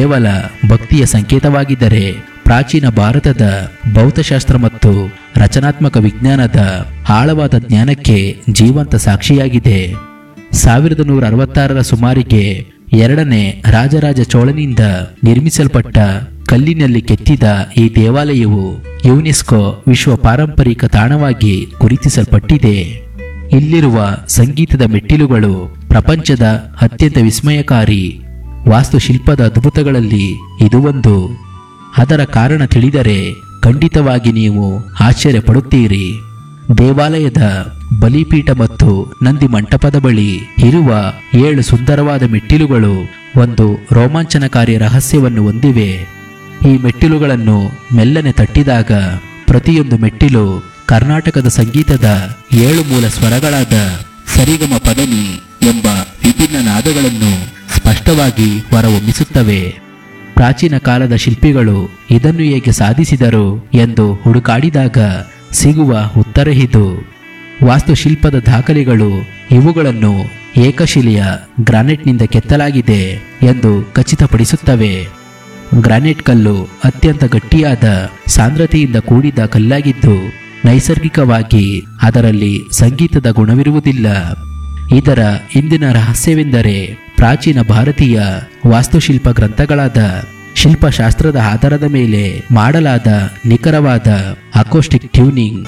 ಕೇವಲ ಭಕ್ತಿಯ ಸಂಕೇತವಾಗಿದ್ದರೆ ಪ್ರಾಚೀನ ಭಾರತದ ಭೌತಶಾಸ್ತ್ರ ಮತ್ತು ರಚನಾತ್ಮಕ ವಿಜ್ಞಾನದ ಆಳವಾದ ಜ್ಞಾನಕ್ಕೆ ಜೀವಂತ ಸಾಕ್ಷಿಯಾಗಿದೆ ಸಾವಿರದ ನೂರ ಅರವತ್ತಾರರ ಸುಮಾರಿಗೆ ಎರಡನೇ ರಾಜರಾಜ ಚೋಳನಿಂದ ನಿರ್ಮಿಸಲ್ಪಟ್ಟ ಕಲ್ಲಿನಲ್ಲಿ ಕೆತ್ತಿದ ಈ ದೇವಾಲಯವು ಯುನೆಸ್ಕೋ ವಿಶ್ವ ಪಾರಂಪರಿಕ ತಾಣವಾಗಿ ಗುರುತಿಸಲ್ಪಟ್ಟಿದೆ ಇಲ್ಲಿರುವ ಸಂಗೀತದ ಮೆಟ್ಟಿಲುಗಳು ಪ್ರಪಂಚದ ಅತ್ಯಂತ ವಿಸ್ಮಯಕಾರಿ ವಾಸ್ತುಶಿಲ್ಪದ ಅದ್ಭುತಗಳಲ್ಲಿ ಇದು ಒಂದು ಅದರ ಕಾರಣ ತಿಳಿದರೆ ಖಂಡಿತವಾಗಿ ನೀವು ಆಶ್ಚರ್ಯಪಡುತ್ತೀರಿ ದೇವಾಲಯದ ಬಲಿಪೀಠ ಮತ್ತು ನಂದಿ ಮಂಟಪದ ಬಳಿ ಇರುವ ಏಳು ಸುಂದರವಾದ ಮೆಟ್ಟಿಲುಗಳು ಒಂದು ರೋಮಾಂಚನಕಾರಿ ರಹಸ್ಯವನ್ನು ಹೊಂದಿವೆ ಈ ಮೆಟ್ಟಿಲುಗಳನ್ನು ಮೆಲ್ಲನೆ ತಟ್ಟಿದಾಗ ಪ್ರತಿಯೊಂದು ಮೆಟ್ಟಿಲು ಕರ್ನಾಟಕದ ಸಂಗೀತದ ಏಳು ಮೂಲ ಸ್ವರಗಳಾದ ಸರಿಗಮ ಪದನಿ ಎಂಬ ವಿಭಿನ್ನ ನಾದಗಳನ್ನು ಸ್ಪಷ್ಟವಾಗಿ ಹೊರಹೊಮ್ಮಿಸುತ್ತವೆ ಪ್ರಾಚೀನ ಕಾಲದ ಶಿಲ್ಪಿಗಳು ಇದನ್ನು ಹೇಗೆ ಸಾಧಿಸಿದರು ಎಂದು ಹುಡುಕಾಡಿದಾಗ ಸಿಗುವ ಉತ್ತರ ಇದು ವಾಸ್ತುಶಿಲ್ಪದ ದಾಖಲೆಗಳು ಇವುಗಳನ್ನು ಏಕಶಿಲೆಯ ಗ್ರಾನೈಟ್ನಿಂದ ಕೆತ್ತಲಾಗಿದೆ ಎಂದು ಖಚಿತಪಡಿಸುತ್ತವೆ ಗ್ರಾನೈಟ್ ಕಲ್ಲು ಅತ್ಯಂತ ಗಟ್ಟಿಯಾದ ಸಾಂದ್ರತೆಯಿಂದ ಕೂಡಿದ ಕಲ್ಲಾಗಿದ್ದು ನೈಸರ್ಗಿಕವಾಗಿ ಅದರಲ್ಲಿ ಸಂಗೀತದ ಗುಣವಿರುವುದಿಲ್ಲ ಇದರ ಇಂದಿನ ರಹಸ್ಯವೆಂದರೆ ಪ್ರಾಚೀನ ಭಾರತೀಯ ವಾಸ್ತುಶಿಲ್ಪ ಗ್ರಂಥಗಳಾದ ಶಿಲ್ಪಶಾಸ್ತ್ರದ ಆಧಾರದ ಮೇಲೆ ಮಾಡಲಾದ ನಿಖರವಾದ ಅಕೋಸ್ಟಿಕ್ ಟ್ಯೂನಿಂಗ್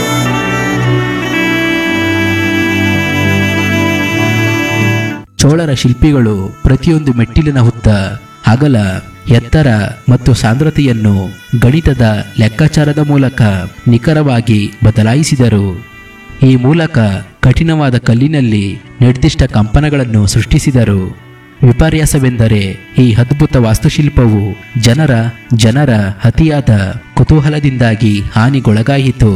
ಚೋಳರ ಶಿಲ್ಪಿಗಳು ಪ್ರತಿಯೊಂದು ಮೆಟ್ಟಿಲಿನ ಉದ್ದ ಅಗಲ ಎತ್ತರ ಮತ್ತು ಸಾಂದ್ರತೆಯನ್ನು ಗಣಿತದ ಲೆಕ್ಕಾಚಾರದ ಮೂಲಕ ನಿಖರವಾಗಿ ಬದಲಾಯಿಸಿದರು ಈ ಮೂಲಕ ಕಠಿಣವಾದ ಕಲ್ಲಿನಲ್ಲಿ ನಿರ್ದಿಷ್ಟ ಕಂಪನಗಳನ್ನು ಸೃಷ್ಟಿಸಿದರು ವಿಪರ್ಯಾಸವೆಂದರೆ ಈ ಅದ್ಭುತ ವಾಸ್ತುಶಿಲ್ಪವು ಜನರ ಜನರ ಅತಿಯಾದ ಕುತೂಹಲದಿಂದಾಗಿ ಹಾನಿಗೊಳಗಾಯಿತು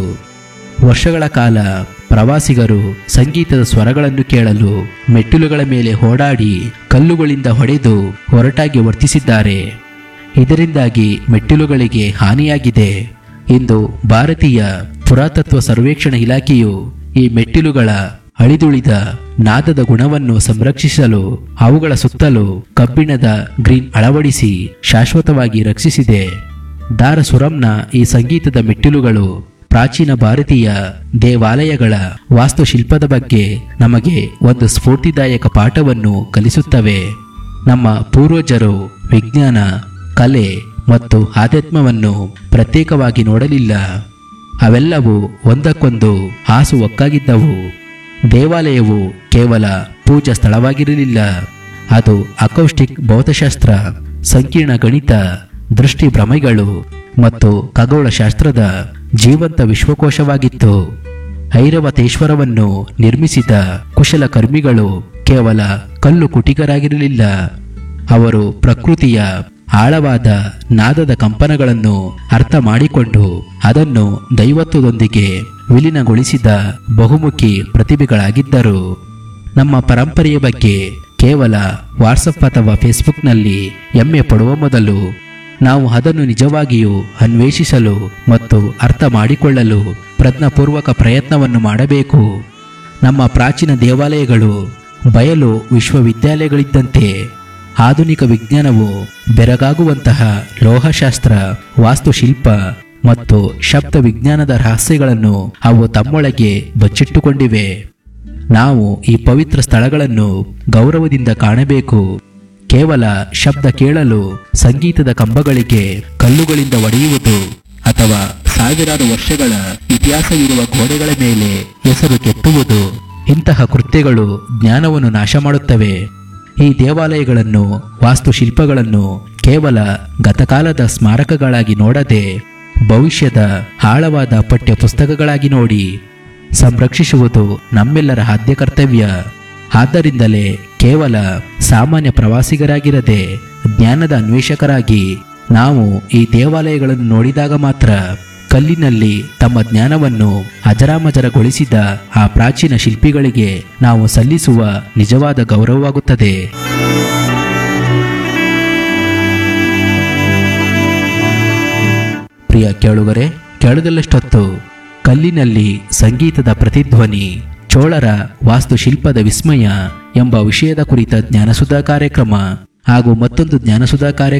ವರ್ಷಗಳ ಕಾಲ ಪ್ರವಾಸಿಗರು ಸಂಗೀತದ ಸ್ವರಗಳನ್ನು ಕೇಳಲು ಮೆಟ್ಟಿಲುಗಳ ಮೇಲೆ ಓಡಾಡಿ ಕಲ್ಲುಗಳಿಂದ ಹೊಡೆದು ಹೊರಟಾಗಿ ವರ್ತಿಸಿದ್ದಾರೆ ಇದರಿಂದಾಗಿ ಮೆಟ್ಟಿಲುಗಳಿಗೆ ಹಾನಿಯಾಗಿದೆ ಇಂದು ಭಾರತೀಯ ಪುರಾತತ್ವ ಸರ್ವೇಕ್ಷಣಾ ಇಲಾಖೆಯು ಈ ಮೆಟ್ಟಿಲುಗಳ ಅಳಿದುಳಿದ ನಾದದ ಗುಣವನ್ನು ಸಂರಕ್ಷಿಸಲು ಅವುಗಳ ಸುತ್ತಲೂ ಕಬ್ಬಿಣದ ಗ್ರೀನ್ ಅಳವಡಿಸಿ ಶಾಶ್ವತವಾಗಿ ರಕ್ಷಿಸಿದೆ ದಾರಸುರಂನ ಈ ಸಂಗೀತದ ಮೆಟ್ಟಿಲುಗಳು ಪ್ರಾಚೀನ ಭಾರತೀಯ ದೇವಾಲಯಗಳ ವಾಸ್ತುಶಿಲ್ಪದ ಬಗ್ಗೆ ನಮಗೆ ಒಂದು ಸ್ಫೂರ್ತಿದಾಯಕ ಪಾಠವನ್ನು ಕಲಿಸುತ್ತವೆ ನಮ್ಮ ಪೂರ್ವಜರು ವಿಜ್ಞಾನ ಕಲೆ ಮತ್ತು ಆಧ್ಯಾತ್ಮವನ್ನು ಪ್ರತ್ಯೇಕವಾಗಿ ನೋಡಲಿಲ್ಲ ಅವೆಲ್ಲವೂ ಒಂದಕ್ಕೊಂದು ಹಾಸು ಒಕ್ಕಾಗಿದ್ದವು ದೇವಾಲಯವು ಕೇವಲ ಪೂಜಾ ಸ್ಥಳವಾಗಿರಲಿಲ್ಲ ಅದು ಅಕೌಸ್ಟಿಕ್ ಭೌತಶಾಸ್ತ್ರ ಸಂಕೀರ್ಣ ಗಣಿತ ದೃಷ್ಟಿ ಭ್ರಮೆಗಳು ಮತ್ತು ಖಗೋಳಶಾಸ್ತ್ರದ ಜೀವಂತ ವಿಶ್ವಕೋಶವಾಗಿತ್ತು ಐರವತೇಶ್ವರವನ್ನು ನಿರ್ಮಿಸಿದ ಕುಶಲಕರ್ಮಿಗಳು ಕೇವಲ ಕಲ್ಲು ಕುಟಿಗರಾಗಿರಲಿಲ್ಲ ಅವರು ಪ್ರಕೃತಿಯ ಆಳವಾದ ನಾದದ ಕಂಪನಗಳನ್ನು ಅರ್ಥ ಮಾಡಿಕೊಂಡು ಅದನ್ನು ದೈವತ್ವದೊಂದಿಗೆ ವಿಲೀನಗೊಳಿಸಿದ ಬಹುಮುಖಿ ಪ್ರತಿಭೆಗಳಾಗಿದ್ದರು ನಮ್ಮ ಪರಂಪರೆಯ ಬಗ್ಗೆ ಕೇವಲ ವಾಟ್ಸಪ್ ಅಥವಾ ಫೇಸ್ಬುಕ್ನಲ್ಲಿ ಹೆಮ್ಮೆ ಪಡುವ ಮೊದಲು ನಾವು ಅದನ್ನು ನಿಜವಾಗಿಯೂ ಅನ್ವೇಷಿಸಲು ಮತ್ತು ಅರ್ಥ ಮಾಡಿಕೊಳ್ಳಲು ಪ್ರಜ್ಞಾಪೂರ್ವಕ ಪ್ರಯತ್ನವನ್ನು ಮಾಡಬೇಕು ನಮ್ಮ ಪ್ರಾಚೀನ ದೇವಾಲಯಗಳು ಬಯಲು ವಿಶ್ವವಿದ್ಯಾಲಯಗಳಿದ್ದಂತೆ ಆಧುನಿಕ ವಿಜ್ಞಾನವು ಬೆರಗಾಗುವಂತಹ ಲೋಹಶಾಸ್ತ್ರ ವಾಸ್ತುಶಿಲ್ಪ ಮತ್ತು ಶಬ್ದ ವಿಜ್ಞಾನದ ರಹಸ್ಯಗಳನ್ನು ಅವು ತಮ್ಮೊಳಗೆ ಬಚ್ಚಿಟ್ಟುಕೊಂಡಿವೆ ನಾವು ಈ ಪವಿತ್ರ ಸ್ಥಳಗಳನ್ನು ಗೌರವದಿಂದ ಕಾಣಬೇಕು ಕೇವಲ ಶಬ್ದ ಕೇಳಲು ಸಂಗೀತದ ಕಂಬಗಳಿಗೆ ಕಲ್ಲುಗಳಿಂದ ಒಡೆಯುವುದು ಅಥವಾ ಸಾವಿರಾರು ವರ್ಷಗಳ ಇತಿಹಾಸವಿರುವ ಗೋಡೆಗಳ ಮೇಲೆ ಹೆಸರು ಕೆತ್ತುವುದು ಇಂತಹ ಕೃತ್ಯಗಳು ಜ್ಞಾನವನ್ನು ನಾಶ ಮಾಡುತ್ತವೆ ಈ ದೇವಾಲಯಗಳನ್ನು ವಾಸ್ತುಶಿಲ್ಪಗಳನ್ನು ಕೇವಲ ಗತಕಾಲದ ಸ್ಮಾರಕಗಳಾಗಿ ನೋಡದೆ ಭವಿಷ್ಯದ ಆಳವಾದ ಪಠ್ಯ ಪುಸ್ತಕಗಳಾಗಿ ನೋಡಿ ಸಂರಕ್ಷಿಸುವುದು ನಮ್ಮೆಲ್ಲರ ಆದ್ಯ ಕರ್ತವ್ಯ ಆದ್ದರಿಂದಲೇ ಕೇವಲ ಸಾಮಾನ್ಯ ಪ್ರವಾಸಿಗರಾಗಿರದೆ ಜ್ಞಾನದ ಅನ್ವೇಷಕರಾಗಿ ನಾವು ಈ ದೇವಾಲಯಗಳನ್ನು ನೋಡಿದಾಗ ಮಾತ್ರ ಕಲ್ಲಿನಲ್ಲಿ ತಮ್ಮ ಜ್ಞಾನವನ್ನು ಅಜರಾಮಜರಗೊಳಿಸಿದ ಆ ಪ್ರಾಚೀನ ಶಿಲ್ಪಿಗಳಿಗೆ ನಾವು ಸಲ್ಲಿಸುವ ನಿಜವಾದ ಗೌರವವಾಗುತ್ತದೆ ಪ್ರಿಯ ಕೇಳುಗರೆ ಕೇಳುಗಲ್ಲಷ್ಟೊತ್ತು ಕಲ್ಲಿನಲ್ಲಿ ಸಂಗೀತದ ಪ್ರತಿಧ್ವನಿ ಚೋಳರ ವಾಸ್ತುಶಿಲ್ಪದ ವಿಸ್ಮಯ ಎಂಬ ವಿಷಯದ ಕುರಿತ ಜ್ಞಾನಸುಧಾ ಕಾರ್ಯಕ್ರಮ ಹಾಗೂ ಮತ್ತೊಂದು ಜ್ಞಾನಸುಧಾ ಕಾರ್ಯಕ್ರಮ